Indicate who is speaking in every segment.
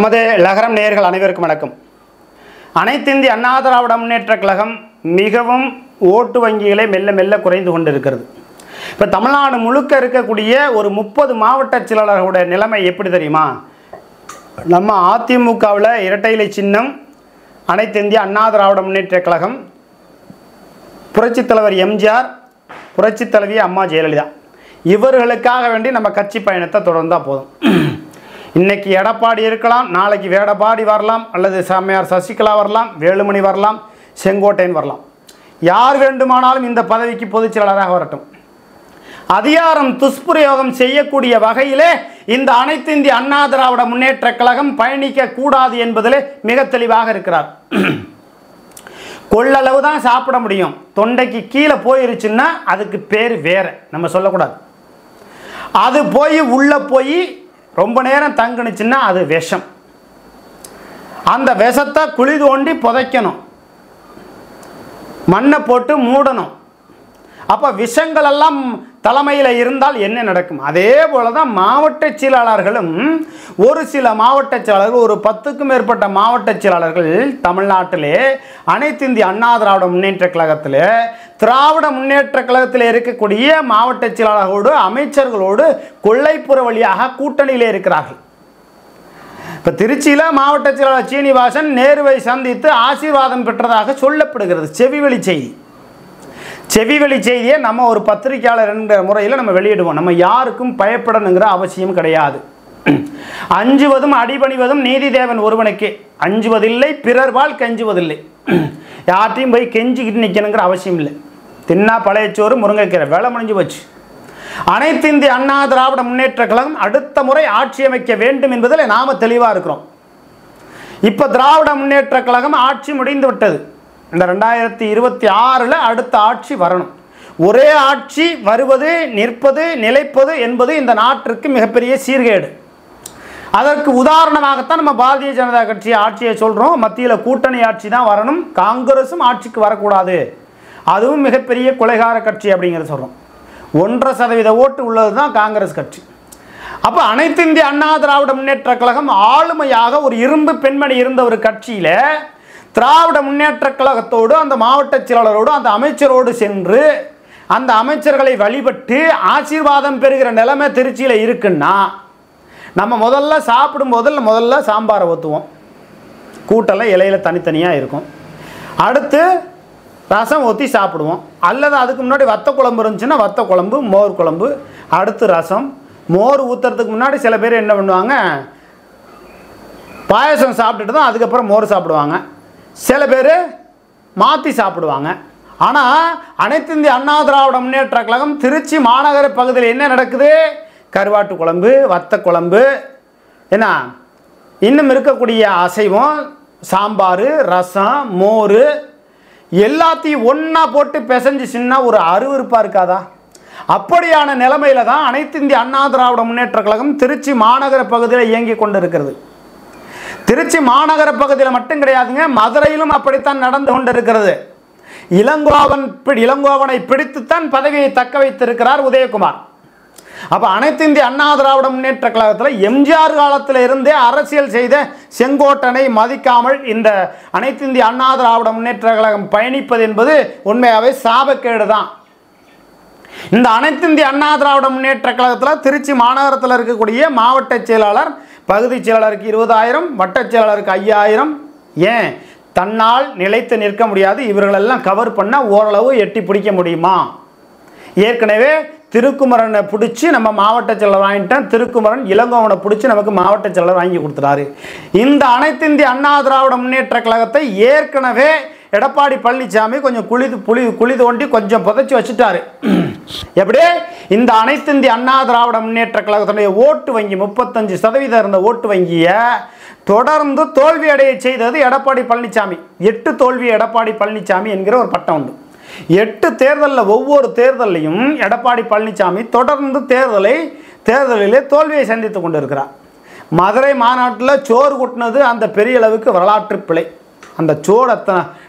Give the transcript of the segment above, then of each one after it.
Speaker 1: நமது லகரம் நேயர்கள் அனைவருக்கும் வணக்கம் அனைத்திந்திய அண்ணா திராவிட முன்னேற்ற கழகம் மிகவும் ஓட்டு வங்கிகளை மெல்ல மெல்ல குறைந்து கொண்டிருக்கிறது இப்போ தமிழ்நாடு முழுக்க இருக்கக்கூடிய ஒரு முப்பது மாவட்ட செயலாளர்களுடைய நிலைமை எப்படி தெரியுமா நம்ம அதிமுகவில் இரட்டை இலை சின்னம் அனைத்து இந்திய அண்ணா திராவிட முன்னேற்ற கழகம் புரட்சித் தலைவர் எம்ஜிஆர் புரட்சித் தலைவி அம்மா ஜெயலலிதா இவர்களுக்காக வேண்டி நம்ம கட்சி பயணத்தை தொடர்ந்தா போதும் இன்னைக்கு எடப்பாடி இருக்கலாம் நாளைக்கு வேடப்பாடி வரலாம் அல்லது சாமியார் சசிகலா வரலாம் வேலுமணி வரலாம் செங்கோட்டையன் வரலாம் யார் வேண்டுமானாலும் இந்த பதவிக்கு பொதுச் செயலாளராக வரட்டும் அதிகாரம் துஷ்பிரயோகம் செய்யக்கூடிய வகையிலே இந்த அனைத்து இந்திய அண்ணா திராவிட முன்னேற்ற கழகம் பயணிக்க கூடாது என்பதிலே மிக தெளிவாக இருக்கிறார் கொள்ளளவு தான் சாப்பிட முடியும் தொண்டைக்கு கீழே போயிருச்சுன்னா அதுக்கு பேர் வேற நம்ம சொல்லக்கூடாது அது போய் உள்ளே போய் ரொம்ப நேரம் தங்குனுச்சுன்னா அது விஷம் அந்த விஷத்தை குழி தோண்டி புதைக்கணும் மண்ணை போட்டு மூடணும் அப்போ விஷங்கள் எல்லாம் தலைமையில் இருந்தால் என்ன நடக்கும் அதே போல தான் மாவட்ட செயலாளர்களும் ஒரு சில மாவட்ட செயலாளர்கள் ஒரு பத்துக்கும் மேற்பட்ட மாவட்ட செயலாளர்கள் தமிழ்நாட்டிலே அனைத்து இந்திய அண்ணா திராவிட முன்னேற்ற கழகத்தில் திராவிட முன்னேற்ற கழகத்தில் இருக்கக்கூடிய மாவட்ட செயலாளர்களோடு அமைச்சர்களோடு கொள்ளைப்புற வழியாக கூட்டணியிலே இருக்கிறார்கள் இப்போ திருச்சியில் மாவட்ட செயலாளர் சீனிவாசன் நேருவை சந்தித்து ஆசீர்வாதம் பெற்றதாக சொல்லப்படுகிறது செவிவழி செய்தி செவிவழி செய்தியை நம்ம ஒரு பத்திரிக்கையாளர் என்ற முறையில் நம்ம வெளியிடுவோம் நம்ம யாருக்கும் பயப்படணுங்கிற அவசியம் கிடையாது அஞ்சுவதும் அடிபணிவதும் நீதிதேவன் ஒருவனுக்கு அஞ்சுவதில்லை பிறர்பால் கெஞ்சுவதில்லை யார்ட்டையும் போய் கெஞ்சிக்கிட்டு நிற்கணுங்கிற அவசியம் இல்லை தின்னா பழையச்சோறு முருங்கைக்கீரை வேலை முடிஞ்சு போச்சு அனைத்து இந்திய அண்ணா திராவிட முன்னேற்ற கழகம் அடுத்த முறை ஆட்சி அமைக்க வேண்டும் என்பதில் நாம தெளிவாக இருக்கிறோம் இப்போ திராவிட முன்னேற்ற கழகம் ஆட்சி முடிந்து விட்டது இந்த ரெண்டாயிரத்தி இருபத்தி ஆறில் அடுத்த ஆட்சி வரணும் ஒரே ஆட்சி வருவது நிற்பது நிலைப்பது என்பது இந்த நாட்டிற்கு மிகப்பெரிய சீர்கேடு அதற்கு உதாரணமாகத்தான் நம்ம பாரதிய ஜனதா கட்சி ஆட்சியை சொல்கிறோம் மத்தியில் கூட்டணி ஆட்சி தான் வரணும் காங்கிரஸும் ஆட்சிக்கு வரக்கூடாது அதுவும் மிகப்பெரிய கொலைகார கட்சி அப்படிங்கிறத சொல்கிறோம் ஒன்றரை சதவீத ஓட்டு உள்ளது தான் காங்கிரஸ் கட்சி அப்போ அனைத்து இந்திய அண்ணா திராவிட முன்னேற்ற கழகம் ஆளுமையாக ஒரு இரும்பு பெண்மணி இருந்த ஒரு கட்சியில் திராவிட முன்னேற்ற கழகத்தோடு அந்த மாவட்ட செயலாளரோடு அந்த அமைச்சரோடு சென்று அந்த அமைச்சர்களை வழிபட்டு ஆசீர்வாதம் பெறுகிற நிலைமை திருச்சியில் இருக்குன்னா நம்ம முதல்ல சாப்பிடும் போதில் முதல்ல சாம்பாரை ஊற்றுவோம் கூட்டெல்லாம் இலையில தனித்தனியாக இருக்கும் அடுத்து ரசம் ஊற்றி சாப்பிடுவோம் அல்லது அதுக்கு முன்னாடி வத்த குழம்பு இருந்துச்சுன்னா வத்த குழம்பு மோர் குழம்பு அடுத்து ரசம் மோர் ஊற்றுறதுக்கு முன்னாடி சில பேர் என்ன பண்ணுவாங்க பாயசம் சாப்பிட்டுட்டு தான் அதுக்கப்புறம் மோர் சாப்பிடுவாங்க சில பேர் மாற்றி சாப்பிடுவாங்க ஆனால் அனைத்து இந்திய அண்ணா திராவிட முன்னேற்ற கழகம் திருச்சி மாநகர பகுதியில் என்ன நடக்குது கருவாட்டு குழம்பு வத்த குழம்பு என்ன இன்னும் இருக்கக்கூடிய அசைவம் சாம்பார் ரசம் மோர் எல்லாத்தையும் ஒன்றா போட்டு பிசைஞ்சிச்சுன்னா ஒரு அருவருப்பாக இருக்காதா அப்படியான நிலைமையில தான் அனைத்து இந்திய அண்ணா திராவிட முன்னேற்ற கழகம் திருச்சி மாநகர பகுதியில் இயங்கி கொண்டு இருக்கிறது திருச்சி மாநகர பகுதியில் மட்டும் கிடையாதுங்க மதுரையிலும் அப்படித்தான் நடந்து கொண்டிருக்கிறது இளங்கோவன் பி- இளங்கோவனை பிடித்துத்தான் பதவியை தக்க வைத்திருக்கிறார் உதயகுமார் அப்ப அனைத்து இந்திய அண்ணா திராவிட முன்னேற்ற கழகத்தில் எம்ஜிஆர் காலத்தில் இருந்தே அரசியல் செய்த செங்கோட்டனை மதிக்காமல் இந்த அனைத்து இந்திய அண்ணா திராவிட முன்னேற்ற கழகம் பயணிப்பது என்பது உண்மையாகவே சாபக்கேடு தான் இந்த அனைத்து இந்திய அண்ணா திராவிட முன்னேற்ற கழகத்தில் திருச்சி மாநகரத்தில் இருக்கக்கூடிய மாவட்ட செயலாளர் பகுதி செயலாளருக்கு இருபதாயிரம் வட்ட செயலாளருக்கு ஐயாயிரம் ஏன் தன்னால் நிலைத்து நிற்க முடியாது இவர்களெல்லாம் கவர் பண்ண ஓரளவு எட்டி பிடிக்க முடியுமா ஏற்கனவே திருக்குமரனை பிடிச்சி நம்ம மாவட்ட செயலர் வாங்கிட்டோம் திருக்குமரன் இளங்கோவனை பிடிச்சி நமக்கு மாவட்ட செயலர் வாங்கி கொடுத்துட்டாரு இந்த அனைத்து இந்திய அண்ணா திராவிட முன்னேற்ற கழகத்தை ஏற்கனவே எடப்பாடி பழனிசாமி கொஞ்சம் குழி புளி குழி தோண்டி கொஞ்சம் புதைச்சி வச்சுட்டாரு எப்படி இந்த அனைத்து இந்திய அண்ணா திராவிட முன்னேற்ற கழகத்துடைய ஓட்டு வங்கி முப்பத்தஞ்சு சதவீதம் இருந்த ஓட்டு வங்கியை தொடர்ந்து தோல்வி அடைய செய்தது எடப்பாடி பழனிசாமி எட்டு தோல்வி எடப்பாடி பழனிசாமி என்கிற ஒரு பட்டம் உண்டு எட்டு தேர்தலில் ஒவ்வொரு தேர்தலையும் எடப்பாடி பழனிசாமி தொடர்ந்து தேர்தலை தேர்தலிலே தோல்வியை சந்தித்து கொண்டிருக்கிறார் மதுரை மாநாட்டில் சோறு கொட்டினது அந்த பெரிய அளவுக்கு வரலாற்று பிழை அந்த சோறு அத்தனை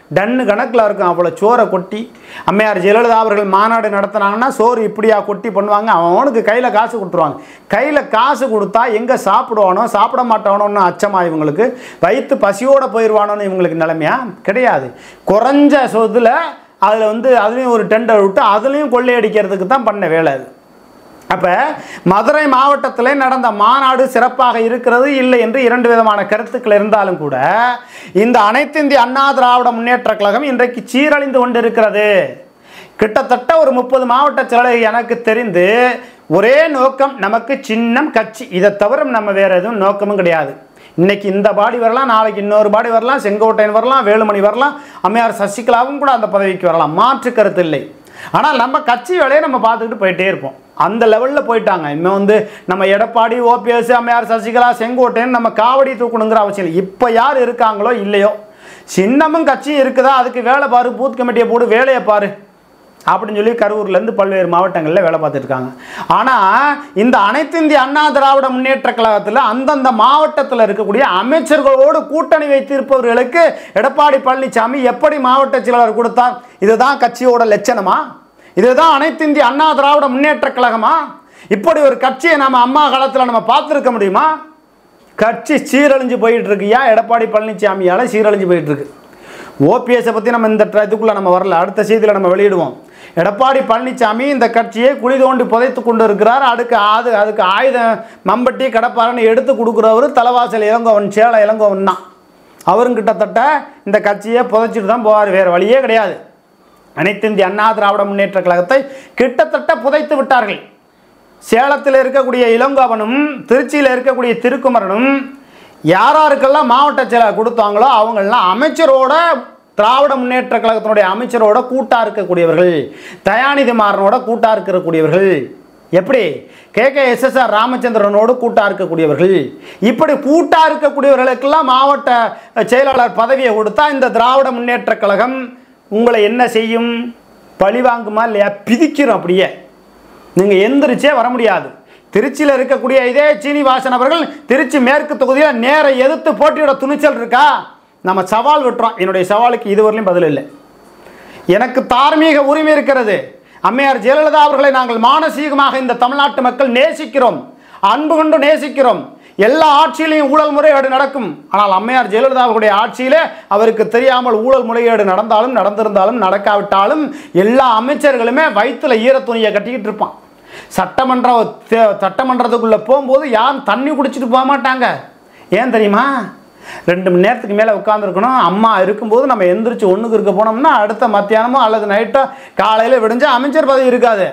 Speaker 1: டன்னு கணக்கில் இருக்கும் அவ்வளோ சோறை கொட்டி அம்மையார் ஜெயலலிதா அவர்கள் மாநாடு நடத்துனாங்கன்னா சோறு இப்படியா கொட்டி பண்ணுவாங்க அவனுக்கு கையில் காசு கொடுத்துருவாங்க கையில் காசு கொடுத்தா எங்கே சாப்பிடுவானோ சாப்பிட மாட்டானோன்னு அச்சமா இவங்களுக்கு வயிற்று பசியோடு போயிடுவானோன்னு இவங்களுக்கு நிலைமையா கிடையாது குறைஞ்ச சொத்தில் அதில் வந்து அதுலேயும் ஒரு டெண்டர் விட்டு அதுலேயும் கொள்ளையடிக்கிறதுக்கு தான் பண்ண வேலை அது அப்போ மதுரை மாவட்டத்தில் நடந்த மாநாடு சிறப்பாக இருக்கிறது இல்லை என்று இரண்டு விதமான கருத்துக்கள் இருந்தாலும் கூட இந்த அனைத்து இந்திய அண்ணா திராவிட முன்னேற்ற கழகம் இன்றைக்கு சீரழிந்து கொண்டிருக்கிறது கிட்டத்தட்ட ஒரு முப்பது மாவட்ட செயலர் எனக்கு தெரிந்து ஒரே நோக்கம் நமக்கு சின்னம் கட்சி இதை தவிர நம்ம வேற எதுவும் நோக்கமும் கிடையாது இன்னைக்கு இந்த பாடி வரலாம் நாளைக்கு இன்னொரு பாடி வரலாம் செங்கோட்டையன் வரலாம் வேலுமணி வரலாம் அம்மையார் சசிகலாவும் கூட அந்த பதவிக்கு வரலாம் மாற்று கருத்து இல்லை ஆனால் நம்ம கட்சி வேலையை நம்ம பார்த்துக்கிட்டு போயிட்டே இருப்போம் அந்த லெவலில் போயிட்டாங்க இன்னும் வந்து நம்ம எடப்பாடி ஓபிஎஸ் அம்மையார் சசிகலா செங்கோட்டையன் நம்ம காவடி தூக்கணுங்கிற அவசியம் இல்லை இப்போ யார் இருக்காங்களோ இல்லையோ சின்னமும் கட்சியும் இருக்குதா அதுக்கு வேலை பாரு பூத் கமிட்டியை போடு வேலையை பாரு அப்படின்னு சொல்லி கரூர்லேருந்து பல்வேறு மாவட்டங்களில் வேலை பார்த்துட்டு இருக்காங்க ஆனால் இந்த அனைத்து இந்திய அண்ணா திராவிட முன்னேற்ற கழகத்தில் அந்தந்த மாவட்டத்தில் இருக்கக்கூடிய அமைச்சர்களோடு கூட்டணி வைத்திருப்பவர்களுக்கு எடப்பாடி பழனிசாமி எப்படி மாவட்ட செயலாளர் கொடுத்தார் இதுதான் கட்சியோட லட்சணமா இதுதான் அனைத்து இந்திய அண்ணா திராவிட முன்னேற்ற கழகமா இப்படி ஒரு கட்சியை நம்ம அம்மா காலத்தில் நம்ம பார்த்துருக்க முடியுமா கட்சி சீரழிஞ்சு போயிட்டு இருக்குயா எடப்பாடி பழனிசாமியால் சீரழிஞ்சு போயிட்டு இருக்கு ஓபிஎஸை பற்றி நம்ம இந்த ட்ர- இதுக்குள்ள நம்ம வரல அடுத்த செய்தியில் நம்ம வெளியிடுவோம் எடப்பாடி பழனிசாமி இந்த கட்சியை குழி தோண்டி புதைத்து கொண்டு இருக்கிறார் அதுக்கு அது அதுக்கு ஆயுதம் மம்பட்டி கடப்பாரன்னு எடுத்து கொடுக்குறவர் தலைவாசல் இளங்கோவன் சேல இளங்கோவன் தான் அவரும் கிட்டத்தட்ட இந்த கட்சியை புதைச்சிட்டு தான் போவார் வேறு வழியே கிடையாது அனைத்து இந்திய அண்ணா திராவிட முன்னேற்ற கழகத்தை கிட்டத்தட்ட புதைத்து விட்டார்கள் சேலத்தில் இருக்கக்கூடிய இளங்கோவனும் திருச்சியில் இருக்கக்கூடிய திருக்குமரனும் யார் யாருக்கெல்லாம் மாவட்ட செயலர் கொடுத்தாங்களோ அவங்கெல்லாம் அமைச்சரோட திராவிட முன்னேற்ற கழகத்தினுடைய அமைச்சரோட கூட்டா இருக்கக்கூடியவர்கள் தயாநிதி மாறனோட கூட்டா இருக்கக்கூடியவர்கள் எப்படி கே கே எஸ்எஸ்ஆர் ராமச்சந்திரனோடு கூட்டா இருக்கக்கூடியவர்கள் இப்படி கூட்டா இருக்கக்கூடியவர்களுக்கெல்லாம் மாவட்ட செயலாளர் பதவியை கொடுத்தா இந்த திராவிட முன்னேற்ற கழகம் உங்களை என்ன செய்யும் பழி வாங்குமா இல்லையா பிதிக்கிறோம் அப்படியே நீங்கள் எந்திரிச்சே வர முடியாது திருச்சியில் இருக்கக்கூடிய இதே சீனிவாசன் அவர்கள் திருச்சி மேற்கு தொகுதியில் நேர எதிர்த்து போட்டியிட துணிச்சல் இருக்கா நம்ம சவால் விட்டுறோம் என்னுடைய சவாலுக்கு இதுவரையிலும் பதில் இல்லை எனக்கு தார்மீக உரிமை இருக்கிறது அம்மையார் ஜெயலலிதா அவர்களை நாங்கள் மானசீகமாக இந்த தமிழ்நாட்டு மக்கள் நேசிக்கிறோம் அன்பு கொண்டு நேசிக்கிறோம் எல்லா ஆட்சியிலையும் ஊழல் முறையீடு நடக்கும் ஆனால் அம்மையார் ஜெயலலிதா அவர்களுடைய ஆட்சியிலே அவருக்கு தெரியாமல் ஊழல் முறையீடு நடந்தாலும் நடந்திருந்தாலும் நடக்காவிட்டாலும் எல்லா அமைச்சர்களுமே வயிற்றுல ஈரத்துணியை கட்டிக்கிட்டு இருப்பான் சட்டமன்ற தே- சட்டமன்றத்துக்குள்ளே போகும்போது யாரும் தண்ணி குடிச்சிட்டு போக மாட்டாங்க ஏன் தெரியுமா ரெண்டு மணி நேரத்துக்கு மேலே உட்காந்துருக்கணும் அம்மா இருக்கும்போது நம்ம எந்திரிச்சு ஒன்றுக்கு இருக்க போனோம்னா அடுத்த மத்தியானமோ அல்லது நைட்டோ காலையில் விடிஞ்சா அமைச்சர் பதவி இருக்காது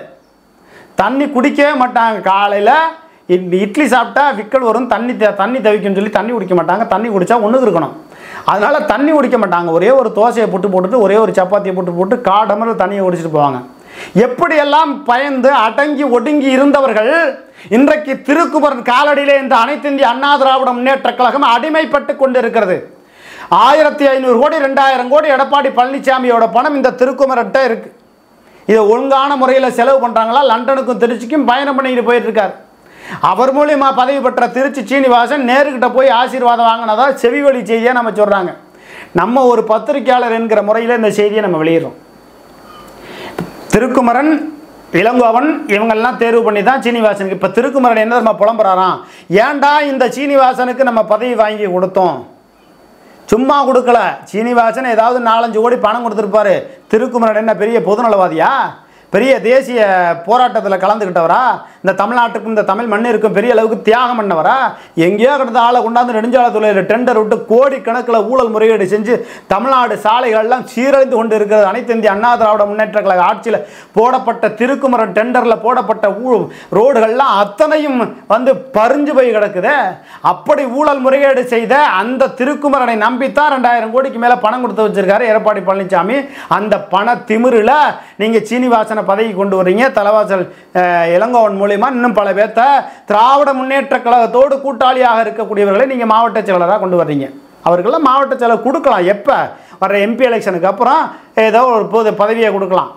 Speaker 1: தண்ணி குடிக்கவே மாட்டாங்க காலையில் இட்லி சாப்பிட்டா விக்கல் வரும் தண்ணி தே- தண்ணி தவிக்கும்னு சொல்லி தண்ணி குடிக்க மாட்டாங்க தண்ணி குடிச்சா ஒன்றுக்கு இருக்கணும் அதனால தண்ணி குடிக்க மாட்டாங்க ஒரே ஒரு தோசையை போட்டு போட்டுட்டு ஒரே ஒரு சப்பாத்தியை போட்டு போட்டு காடமரில் தண்ணியை குடிச்சிட்டு போவாங்க எப்படியெல்லாம் பயந்து அடங்கி ஒடுங்கி இருந்தவர்கள் இன்றைக்கு திருக்குமரன் காலடியிலே இந்த அனைத்து இந்திய அண்ணா திராவிட முன்னேற்ற கழகம் அடிமைப்பட்டு கொண்டிருக்கிறது ஆயிரத்தி ஐநூறு கோடி ரெண்டாயிரம் கோடி எடப்பாடி பழனிசாமியோட பணம் இந்த திருக்குமரன்ட்ட இருக்கு இதை ஒழுங்கான முறையில் செலவு பண்ணுறாங்களா லண்டனுக்கும் திருச்சிக்கும் பயணம் பண்ணிட்டு போயிட்டு இருக்கார் அவர் மூலியமா பதவி பெற்ற திருச்சி சீனிவாசன் நேருக்கிட்ட போய் ஆசீர்வாதம் வாங்கினதா செவிவழி செய்தியை நம்ம சொல்கிறாங்க நம்ம ஒரு பத்திரிக்கையாளர் என்கிற முறையில் இந்த செய்தியை நம்ம வெளியிடுறோம் திருக்குமரன் இளங்கோவன் இவங்கெல்லாம் தேர்வு பண்ணி தான் சீனிவாசனுக்கு இப்போ திருக்குமரன் என்ன நம்ம புலம்புறாராம் ஏன்டா இந்த சீனிவாசனுக்கு நம்ம பதவி வாங்கி கொடுத்தோம் சும்மா கொடுக்கல சீனிவாசன் ஏதாவது நாலஞ்சு கோடி பணம் கொடுத்துருப்பாரு திருக்குமரன் என்ன பெரிய பொதுநலவாதியா பெரிய தேசிய போராட்டத்தில் கலந்துக்கிட்டவரா இந்த தமிழ்நாட்டுக்கும் இந்த தமிழ் மண்ணிற்கும் பெரிய அளவுக்கு தியாகம் பண்ணவரா எங்கேயோ கிடந்த ஆளை கொண்டாந்து நெடுஞ்சாலைத்துறையில் டெண்டர் விட்டு கோடி கணக்கில் ஊழல் முறையீடு செஞ்சு தமிழ்நாடு சாலைகள்லாம் சீரழிந்து கொண்டு இருக்கிறது அனைத்து இந்திய அண்ணா திராவிட முன்னேற்ற கழக ஆட்சியில் போடப்பட்ட திருக்குமரன் டெண்டரில் போடப்பட்ட ஊ ரோடுகள்லாம் அத்தனையும் வந்து பறிஞ்சு போய் கிடக்குதே அப்படி ஊழல் முறைகேடு செய்த அந்த திருக்குமரனை நம்பித்தான் ரெண்டாயிரம் கோடிக்கு மேலே பணம் கொடுத்து வச்சிருக்காரு எடப்பாடி பழனிசாமி அந்த பண திமிரில் நீங்கள் சீனிவாசனை பதவி கொண்டு வர்றீங்க தலைவாசல் அஹ், இளங்கோவன் மூலியமா இன்னும் பல பேர்த்த திராவிட முன்னேற்ற கழகத்தோடு கூட்டாளியாக இருக்கக்கூடியவர்களை நீங்கள் மாவட்ட செயலராக கொண்டு வர்றீங்க அவருக்கெல்லாம் மாவட்ட செயலர் கொடுக்கலாம் எப்போ வர்ற எம்பி எலெக்ஷனுக்கு அப்புறம் ஏதோ ஒரு பொது பதவியை கொடுக்கலாம்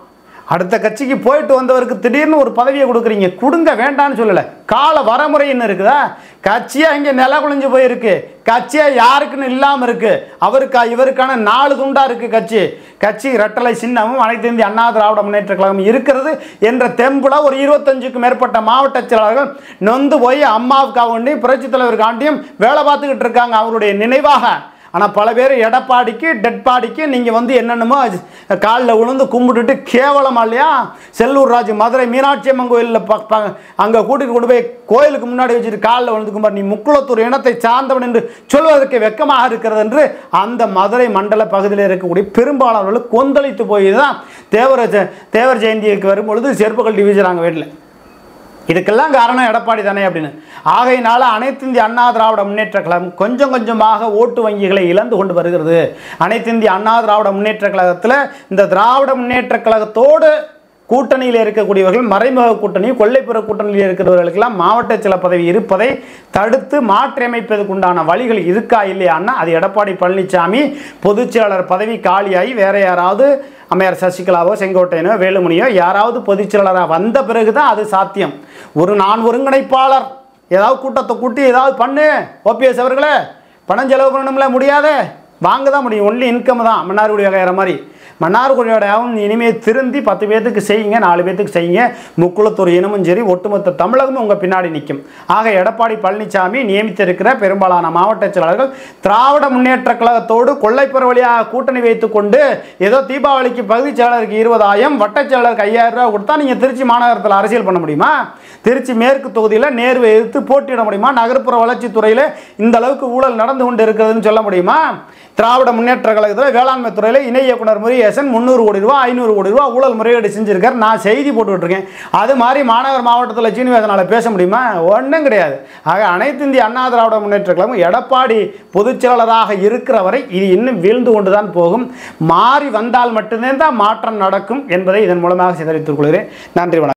Speaker 1: அடுத்த கட்சிக்கு போயிட்டு வந்தவருக்கு திடீர்னு ஒரு பதவியை கொடுக்குறீங்க கொடுங்க வேண்டான்னு சொல்லலை கால வரமுறைன்னு இருக்குதா கட்சியாக இங்கே நில குலைஞ்சு போயிருக்கு கட்சியாக யாருக்குன்னு இல்லாமல் இருக்கு அவருக்கா இவருக்கான நாலு துண்டா இருக்கு கட்சி கட்சி ரெட்டலை சின்னமும் அனைத்து இந்திய அண்ணா திராவிட முன்னேற்ற கழகம் இருக்கிறது என்ற தெம்புல ஒரு இருபத்தஞ்சுக்கும் மேற்பட்ட மாவட்ட செயலாளர்கள் நொந்து போய் அம்மாவுக்காக வேண்டி புரட்சி தலைவருக்காண்டியும் வேலை பார்த்துக்கிட்டு இருக்காங்க அவருடைய நினைவாக ஆனால் பல பேர் எடப்பாடிக்கு டெட் பாடிக்கு நீங்கள் வந்து என்னென்னமோ காலில் விழுந்து கும்பிட்டுட்டு கேவலமா இல்லையா செல்லூர் ராஜு மதுரை மீனாட்சி அம்மன் கோயிலில் ப அங்கே கூட்டிட்டு கொண்டு போய் கோயிலுக்கு முன்னாடி வச்சுட்டு காலில் விழுந்து கும்பிட்டு நீ முக்குளத்தூர் இனத்தை சார்ந்தவன் என்று சொல்வதற்கு வெக்கமாக இருக்கிறது என்று அந்த மதுரை மண்டல பகுதியில் இருக்கக்கூடிய பெரும்பாலானவர்கள் கொந்தளித்து போய் தான் தேவர ஜெ- தேவர் ஜெயந்திக்கு வரும்பொழுது செருப்புகள் டிவிஜராங்க வீட்டில் இதுக்கெல்லாம் காரணம் எடப்பாடி தானே அப்படின்னு ஆகையினால அனைத்து இந்திய அண்ணா திராவிட முன்னேற்ற கழகம் கொஞ்சம் கொஞ்சமாக ஓட்டு வங்கிகளை இழந்து கொண்டு வருகிறது அனைத்து இந்திய அண்ணா திராவிட முன்னேற்ற கழகத்தில் இந்த திராவிட முன்னேற்ற கழகத்தோடு கூட்டணியில் இருக்கக்கூடியவர்கள் மறைமுக கூட்டணி கொள்ளைப்புற கூட்டணியில் இருக்கிறவர்களுக்கெல்லாம் மாவட்ட சில பதவி இருப்பதை தடுத்து மாற்றியமைப்பதற்குண்டான வழிகள் இருக்கா இல்லையான்னா அது எடப்பாடி பழனிசாமி பொதுச் செயலாளர் பதவி காலியாகி வேற யாராவது அம்மையார் சசிகலாவோ செங்கோட்டையனோ வேலுமணியோ யாராவது பொதுச் செயலாளராக வந்த பிறகு தான் அது சாத்தியம் ஒரு நான் ஒருங்கிணைப்பாளர் ஏதாவது கூட்டத்தை கூட்டி ஏதாவது பண்ணு ஓபிஎஸ் அவர்களே பணம் செலவு பண்ணணும்ல முடியாதே வாங்க தான் முடியும் ஒன்லி இன்கம் தான் மன்னார்குடி வகையிற மாதிரி மன்னார்குடியோடையாவும் இனிமேல் திருந்தி பத்து பேர்த்துக்கு செய்யுங்க நாலு பேர்த்துக்கு செய்யுங்க முக்குளத்தூர் இனமும் சரி ஒட்டுமொத்த தமிழகமும் உங்கள் பின்னாடி நிற்கும் ஆக எடப்பாடி பழனிசாமி நியமித்திருக்கிற பெரும்பாலான மாவட்ட செயலாளர்கள் திராவிட முன்னேற்ற கழகத்தோடு கொள்ளைப்புற வழியாக கூட்டணி வைத்துக் கொண்டு ஏதோ தீபாவளிக்கு பகுதி செயலாளருக்கு இருபதாயிரம் வட்டச் செயலாளருக்கு ஐயாயிரம் ரூபாய் கொடுத்தா நீங்கள் திருச்சி மாநகரத்தில் அரசியல் பண்ண முடியுமா திருச்சி மேற்கு தொகுதியில் நேர்வை எதிர்த்து போட்டியிட முடியுமா நகர்ப்புற வளர்ச்சித் துறையில் இந்த அளவுக்கு ஊழல் நடந்து கொண்டு இருக்கிறதுன்னு சொல்ல முடியுமா திராவிட முன்னேற்ற கழகத்தில் வேளாண்மை துறையில் இணை இயக்குனர் முருகேசன் முந்நூறு கோடி ரூபா ஐநூறு கோடி ரூபா ஊழல் முறையீடு செஞ்சிருக்கார் நான் செய்தி போட்டுக்கிட்டு இருக்கேன் அது மாதிரி மாநகர் மாவட்டத்தில் சீனிவாசனால் பேச முடியுமா ஒன்றும் கிடையாது ஆக அனைத்து இந்திய அண்ணா திராவிட முன்னேற்ற கழகம் எடப்பாடி பொதுச் செயலாளராக இருக்கிற வரை இது இன்னும் வீழ்ந்து கொண்டு தான் போகும் மாறி வந்தால் மட்டுமே தான் மாற்றம் நடக்கும் என்பதை இதன் மூலமாக சித்தரித்துக் கொள்கிறேன் நன்றி வணக்கம்